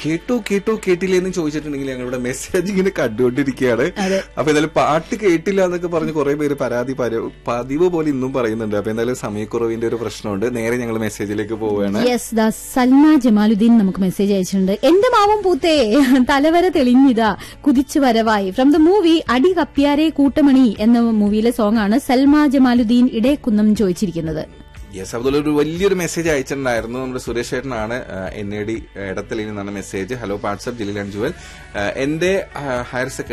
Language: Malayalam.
കേട്ടോ കേട്ടോ കേട്ടില്ലേ എന്ന് ചോദിച്ചിട്ടുണ്ടെങ്കിൽ ഞങ്ങളുടെ മെസ്സേജ് ഇങ്ങനെ കണ്ടുകൊണ്ടിരിക്കുകയാണ് അതെ. അപ്പൊ എന്തായാലും പാട്ട് കേട്ടില്ല എന്നൊക്കെ പറഞ്ഞ് കുറെ പേര് പരാതി പര- പതിവ് പോലെ ഇന്നും പറയുന്നുണ്ട് അപ്പൊ എന്തായാലും സമയക്കുറവിന്റെ ഒരു പ്രശ്നമുണ്ട് നേരെ ഞങ്ങൾ മെസ്സേജിലേക്ക് പോവുകയാണ് യെസ് ദാ സൽമ ജമാലുദ്ദീൻ നമുക്ക് മെസ്സേജ് അയച്ചിട്ടുണ്ട് എന്റെ മാവും പൂത്തേ തലവര തെളിഞ്ഞിതാ കുതിച്ചു വരവായി ഫ്രം ദ മൂവി അടി കപ്പിയാരെ കൂട്ടമണി എന്ന മൂവിയിലെ സോങ് ആണ് സൽമ ജമാലുദ്ദീൻ ഇടേക്കുന്നം ചോദിച്ചിരിക്കുന്നത് യെസ് അതുപോലെ ഒരു വലിയൊരു മെസ്സേജ് അയച്ചിട്ടുണ്ടായിരുന്നു നമ്മുടെ സുരേഷ് ചേട്ടനാണ് എൻ എ ഡി ഇടത്തലിൽ നിന്നാണ് മെസ്സേജ് ഹലോ വാട്സ്ആപ്പ് ജില്ലയിൽ അഞ്ജുവൽ എന്റെ ഹയർ സെക്കൻഡറി